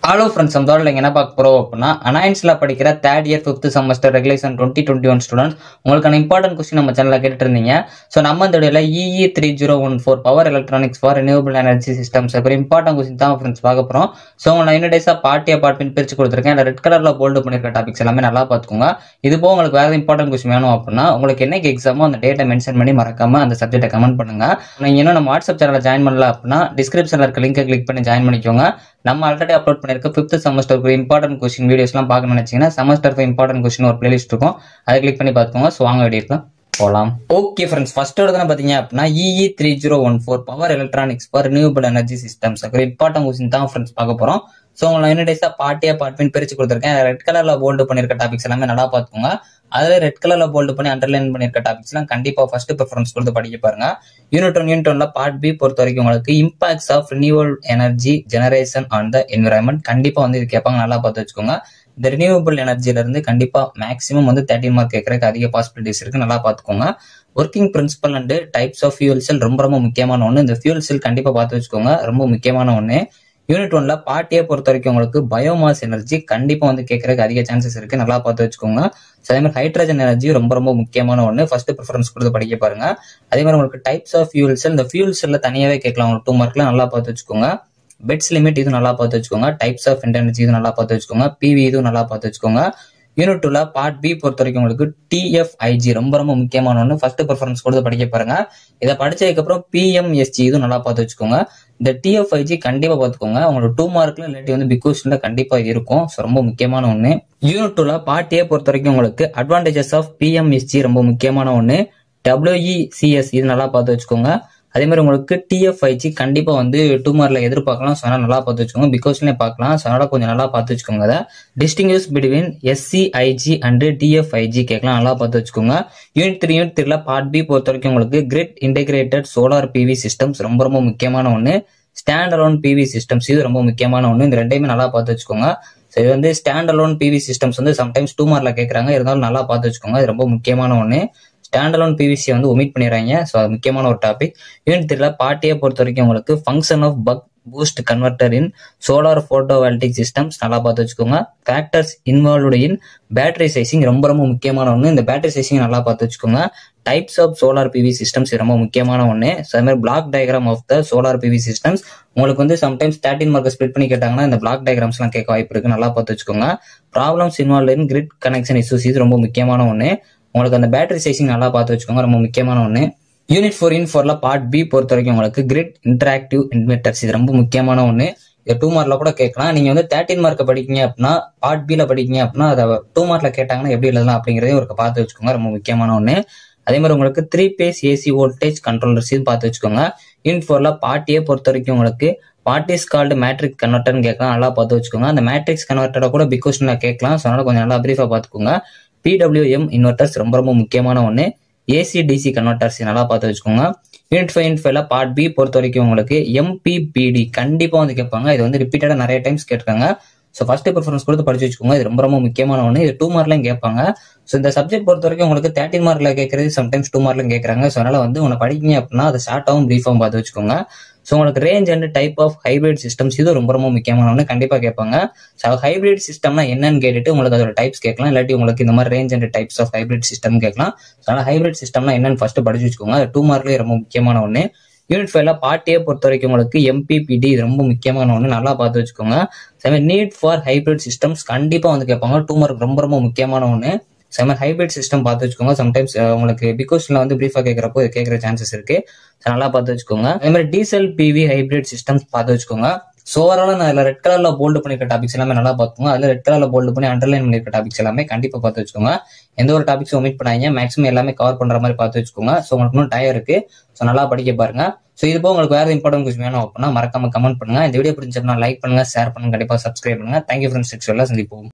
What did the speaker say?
hello friends நம்ம தோட என்ன பார்க்க போறோம் அப்படின்னா அனாயன்ஸ்ல படிக்கிற third year fifth semester regulation twenty twenty one students உங்களுக்கான இம்பார்ட்டன்ட் கொஸ்டின் நம்ம சேனலில் கேட்டுட்டு இருந்தீங்க ஸோ நம்ம இந்த வீடியோல EE three zero one four power electronics for renewable energy systems ஒரு இம்பார்ட்டன்ட் கொஸ்டின் தான் ஃப்ரெண்ட்ஸ் பார்க்க போறோம் ஸோ உங்களை நான் இன்னடேஸாக பார்ட்டி அப்பார்ட்மெண்ட் பிரிச்சு கொடுத்துருக்கேன் இந்த ரெட் கலர்ல போல்டு பண்ணிருக்க டாபிக்ஸ் எல்லாமே நல்லா பார்த்துக்கோங்க இது போக உங்களுக்கு வேற இம்பார்ட்டன்ட் கொஸ்டின் வேணும் அப்படின்னா உங்களுக்கு என்னைக்கு எக்ஸாமோ அந்த டேட்டை மென்ஷன் பண்ணி மறக்காம அந்த சப்ஜெக்ட்டை கமெண்ட் பண்ணுங்க நீங்க இன்னும் நம்ம வாட்ஸ்அப் சேனலில் ஜாயின் பண்ணல அப்படின்னா டிஸ்கிரிப்ஷனில் இருக்க லிங்கை கிளிக் பண்ணி ஜாயின் பண்ணிக்கோங்க நம்ம ஆல்ரெடி அப்லோட் பண்ணிருக்க ஃபிஃப்த் செமஸ்டருக்கு இம்பார்ட்டன்ட் கொஸ்டின் வீடியோஸ்லாம் பார்க்க நினைச்சீங்கன்னா செமஸ்டர் இம்பார்ட்டன்ட் கொஸ்டின் ஒரு பிளேலிஸ்ட் இருக்கும் அதை கிளிக் பண்ணி பார்த்துக்கோங்க ஸோ வாங்க வீடியோக்குலாம் போகலாம் ஓகே ஃப்ரெண்ட்ஸ் ஃபர்ஸ்ட் எடுத்து பார்த்தீங்க அப்படின்னா EE three zero one four power electronics for renewable energy systems ஒரு இம்பார்ட்டன்ட் கொஸ்டின் தான் ஃப்ரெண்ட்ஸ் பார்க்க போறோம் ஸோ உங்களை யூனிடேஸா பார்ட்டி அப்பார்ட்மெண்ட் பிரிச்சு கொடுத்துருக்கேன் ரெட் கலர்ல போல்டு பண்ணிருக்க டாபிக்ஸ் எல்லாமே நல்லா பார்த்துக்கோங்க அதுல ரெட் கலர்ல போல்டு பண்ணி அண்டர்லைன் பண்ணிருக்க டாபிக்ஸ் எல்லாம் கண்டிப்பா ஃபர்ஸ்ட் ப்ரிஃபரன்ஸ் கொடுத்து படிக்க பாருங்க யூனிட் ஒன் யூனிட் ஒன்ல பார்ட் பி பொறுத்த வரைக்கும் உங்களுக்கு impacts of renewal energy generation on the environment கண்டிப்பா வந்து இது கேட்பாங்க நல்லா பார்த்து வச்சுக்கோங்க இந்த ரினியூவபிள் எனர்ஜில இருந்து கண்டிப்பா மேக்ஸிமம் வந்து தேர்ட்டின் மார்க் கேட்கறதுக்கு அதிக பாசிபிலிட்டிஸ் இருக்கு நல்லா பார்த்துக்கோங்க working principle and types of fuel cell ரொம்ப ரொம்ப முக்கியமான ஒன்று இந்த ஃபியூல் செல் கண்டிப்பா பார்த்து வச்சுக்கோங்க ரொம்ப முக்கியமான ஒன்று யூனிட் ஒன்ல பார்ட்டியை பொறுத்த வரைக்கும் உங்களுக்கு பயோமாஸ் எனர்ஜி கண்டிப்பா வந்து கேட்கறதுக்கு அதிக சான்சஸ் இருக்கு நல்லா பார்த்து வச்சுக்கோங்க ஸோ அதே மாதிரி ஹைட்ரஜன் எனர்ஜி ரொம்ப ரொம்ப முக்கியமான ஒன்று ஃபர்ஸ்ட் ப்ரிஃபரன்ஸ் கொடுத்து படிக்க பாருங்க அதே மாதிரி உங்களுக்கு டைப்ஸ் ஆஃப் ஃபியூல் செல் இந்த ஃபியூல் செல்ல தனியாவே கேட்கலாம் உங்களுக்கு டூ மார்க்ல நல்லா பார்த்து வச்சுக்கோங்க பெட்ஸ் லிமிட் இது நல்லா பார்த்து வச்சுக்கோங்க டைப்ஸ் ஆஃப் எனர்ஜி இது நல்லா பார்த்து வச்சுக்கோங்க பிவி இதுவும் நல்லா பார்த்து வச்சுக்கோங்க யூனிட் டூல பார்ட் பி பொறுத்த வரைக்கும் உங்களுக்கு டிஎஃப்ஐஜி ரொம்ப ரொம்ப முக்கியமான ஒன்று ஃபர்ஸ்ட் ப்ரிஃபரன்ஸ் கொடுத்து படிக்க பாருங்க இதை படிச்சதுக்கு அப்புறம் பிஎம்எஸ்ஜி இதுவும் நல்லா பார்த்து வச்சுக்கோங்க இந்த டிஎஃப்ஐஜி கண்டிப்பா பார்த்துக்கோங்க உங்களோட டூ மார்க்ல இல்லாட்டி வந்து பிகோஸ்ல கண்டிப்பா இருக்கும் ஸோ ரொம்ப முக்கியமான ஒன்று யூனிட் டூல பார்ட் ஏ பொறுத்த வரைக்கும் உங்களுக்கு அட்வான்டேஜஸ் ஆஃப் பிஎம்எஸ்ஜி ரொம்ப முக்கியமான ஒன்று டபிள்யூஇசிஎஸ் இது நல்லா பார்த்து வச்சுக்கோங்க அதே மாதிரி உங்களுக்கு டிஎஃப்ஐஜி கண்டிப்பா வந்து டூ மார்க்ல எதிர்பார்க்கலாம் ஸோ நல்லா பார்த்து வச்சுக்கோங்க பிகாஸ்லேயே பார்க்கலாம் ஸோ அதனால கொஞ்சம் நல்லா பார்த்து வச்சுக்கோங்க அதை distinguish between SCIG and DFIG கேட்கலாம் நல்லா பார்த்து வச்சுக்கோங்க யூனிட் த்ரீ யூனிட் த்ரீல பார்ட் பி பொறுத்த வரைக்கும் உங்களுக்கு grid integrated solar PV systems ரொம்ப ரொம்ப முக்கியமான ஒன்று ஸ்டாண்ட் அலோன் பிவி சிஸ்டம்ஸ் இது ரொம்ப முக்கியமான ஒன்று இந்த ரெண்டையுமே நல்லா பார்த்து வச்சுக்கோங்க ஸோ இது வந்து ஸ்டாண்ட் அலோன் பிவி சிஸ்டம்ஸ் வந்து சம்டைம்ஸ் டூ மார்க்ல கேட்குறாங்க இருந்தாலும் நல்லா பார்த்து வச்சுக்கோங்க இது ரொம்ப முக்கியமான ஒன்று ஸ்டாண்ட் அலோன் பிவிசி வந்து ஒமிட் பண்ணிடுறாங்க ஸோ அது முக்கியமான ஒரு டாபிக் யூனிட் த்ரீல பார்ட்டியை பொறுத்த வரைக்கும் உங்களுக்கு function of buck boost converter in solar photovoltaic systems நல்லா பார்த்து வச்சுக்கோங்க factors involved in battery sizing ரொம்ப ரொம்ப முக்கியமான ஒன்று இந்த பேட்டரி சைசிங் நல்லா பார்த்து வச்சுக்கோங்க types of solar PV systems ரொம்ப முக்கியமான ஒன்று ஸோ அது மாதிரி block diagram of the solar PV systems உங்களுக்கு வந்து சம்டைம்ஸ் தேர்ட்டின் மார்க் ஸ்பிளிட் பண்ணி கேட்டாங்கன்னா இந்த பிளாக் டயக்ராம்ஸ்லாம் கேட்க வாய்ப்பு இருக்கு நல்லா பார்த்து வச்சுக்கோங்க problems involve in grid connection issues இது ரொம்ப முக்கியமான ஒன்று உங்களுக்கு அந்த பேட்டரி சைசிங் நல்லா பார்த்து வச்சுக்கோங்க ரொம்ப முக்கியமான ஒன்று யூனிட் ஃபோர் இன் ஃபோர்ல பார்ட் பி பொறுத்த வரைக்கும் உங்களுக்கு கிரிட் இன்டராக்டிவ் இன்வெர்டர்ஸ் இது ரொம்ப முக்கியமான ஒன்று இது டூ மார்க்ல கூட கேட்கலாம் நீங்க வந்து தேர்ட்டின் மார்க் படிக்கீங்க அப்படின்னா பார்ட் பில படிக்கீங்க அப்படின்னா அதை டூ மார்க்ல கேட்டாங்கன்னா எப்படி எழுதலாம் அப்படிங்கறதே ஒரு பார்த்து வச்சுக்கோங்க ரொம்ப முக்கியமான ஒன்று அதே மாதிரி உங்களுக்கு three phase AC voltage controllers இது பார்த்து வச்சுக்கோங்க யூனிட் ஃபோர்ல பார்ட் ஏ பொறுத்த வரைக்கும் உங்களுக்கு வாட் இஸ் கால்டு மேட்ரிக் கன்வெர்டர்னு கேட்கலாம் நல்லா பார்த்து வச்சுக்கோங்க அந்த மேட்ரிக்ஸ் கன்வெர்டரை கூட பிகோஷன்ல கேட்கலாம் ஸோ அதனால கொஞ்சம் நல்லா பிரீஃபா பார்த்துக்கோங்க பிடபிள்யூஎம் இன்வெர்டர்ஸ் ரொம்ப ரொம்ப முக்கியமான ஒன்று ஏசி டிசி கன்வெர்டர்ஸ் நல்லா பார்த்து வச்சுக்கோங்க யூனிட் ஃபைவ் யூனிட் ஃபைவ்ல பார்ட் பி பொறுத்த வரைக்கும் உங்களுக்கு எம்பிபிடி கண்டிப்பா வந்து கேட்பாங்க இது வந்து ரிப்பீட்டடா நிறைய டைம்ஸ் கேட்டிருக்காங்க ஸோ ஃபர்ஸ்ட் ப்ரிஃபரன்ஸ் கொடுத்து படிச்சு வச்சுக்கோங்க இது ரொம்ப ரொம்ப முக்கியமான ஒன்று இது டூ மார்க்லையும் கேட்பாங்க ஸோ இந்த சப்ஜெக்ட் பொறுத்த வரைக்கும் உங்களுக்கு தேர்ட்டின் மார்க்ல கேட்கறது சம்டைம்ஸ் டூ மார்க்லையும் கேட்கறாங்க ஸோ அதனால வந்து உங்களை படிக்கீங்க அப்படின்னா அதை ஷார்ட்டாகவும் ப்ரீஃபாகவும் பார்த்து வச்சுக்கோங்க ஸோ உங்களுக்கு range and type of hybrid systems இது ரொம்ப ரொம்ப முக்கியமான ஒன்று கண்டிப்பாக கேட்பாங்க ஸோ ஹைபிரிட் சிஸ்டம்னா என்னன்னு கேட்டுட்டு உங்களுக்கு அதோட டைப்ஸ் கேட்கலாம் இல்லாட்டி உங்களுக்கு இந்த மாதிரி range and types of hybrid system கேட்கலாம் ஸோ அதனால் ஹைபிரிட் சிஸ்டம்னா என்னன்னு ஃபர்ஸ்ட் படிச்சு வச்சுக்கோங்க அது டூ மார்க்லேயே ரொம்ப முக்கியமான ஒன்று யூனிட் ஃபைவ்ல பார்ட்டியை பொறுத்த வரைக்கும் உங்களுக்கு எம்பிபிடி இது ரொம்ப முக்கியமான ஒன்று நல்லா பார்த்து வச்சுக்கோங்க நீட் ஃபார் ஹைபிரிட் சிஸ்டம்ஸ் கண்டிப்பாக வந்து கேட்பாங்க டூ மார்க் ரொம்ப ரொம்ப முக்கியமான ஒன்று செம ஹைபிரிட் சிஸ்டம் பார்த்து வச்சுக்கோங்க சம்டைம்ஸ் உங்களுக்கு பிகாஸ்ல வந்து ப்ரீஃபா கேட்கறப்போ இது கேட்கற சான்சஸ் இருக்கு நல்லா பார்த்து வச்சுக்கோங்க அதே மாதிரி டீசல் பிவி ஹைபிரிட் சிஸ்டம்ஸ் பார்த்து வச்சுக்கோங்க ஸோ ஓவரால நான் இதில் ரெட் கலர்ல போல்டு பண்ணிருக்க டாபிக்ஸ் எல்லாமே நல்லா பார்த்துக்கோங்க அதில் ரெட் கலர்ல போல்டு பண்ணி அண்டர்லைன் பண்ணிருக்க டாபிக்ஸ் எல்லாமே கண்டிப்பா பார்த்து வச்சுக்கோங்க எந்த ஒரு டாபிக்ஸும் ஒமிட் பண்ணாங்க மேக்ஸிமம் எல்லாமே கவர் பண்ற மாதிரி பார்த்து வச்சுக்கோங்க ஸோ உங்களுக்கு இன்னும் டயர் இருக்கு ஸோ நல்லா படிக்க பாருங்க ஸோ இது போக உங்களுக்கு வேற இம்பார்ட்டன் கொஸ்டின் வேணும் அப்படின்னா மறக்காம கமெண்ட் பண்ணுங்க இந்த வீடியோ பிடிச்சிருந்தா லைக் பண்ணுங்க ஷேர் பண்ணுங்க கண்டிப்பா சப்ஸ்கிரைப் பண்ணுங்க தேங்க்யூ ஃப்ரெண்ட்ஸ் சந்திப்போம்